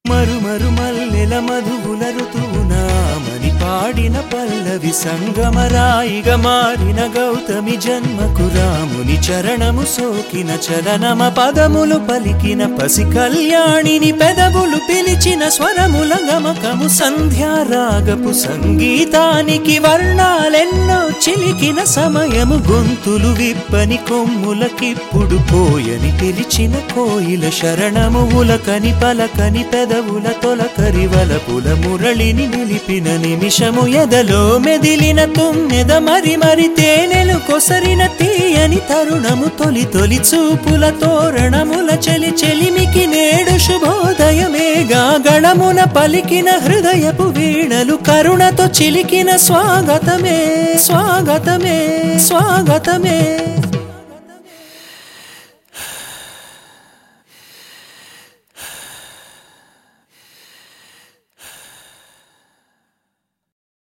మరు మరు మల్లెల మధువుల ఋతువునా మని పాడిన పల్లవి సంగమరాయిగ మారిన గౌతమి జన్మకు రాముని చరణము సోకిన చలనమ పదములు పలికిన పసి కళ్యాణిని పెదవులు పిలిచిన స్వరముల గమకము సంధ్యారాగపు సంగీతానికి వర్ణాలెన్నో చిలికిన సమయము గొంతులు విప్పని కొమ్ములకిప్పుడు పోయని పిలిచిన కోయిల శరణము ఉలకని పలకని పెదవుల తొలకరి వలపుల మురళిని నిలిపిన నిమిషము ఎదలో మెదిలిన తుమ్మెద మరి మరి తేనెలు కొసరిన తీయని తరుణము తొలి తొలి చూపుల తోరణముల చెలి చెలిమికి నేడు శుభోదయమేగా గణమున పలికిన హృదయపు వీణలు కరుణతో చిలికిన స్వాగతమే స్వాగతమే స్వాగతమే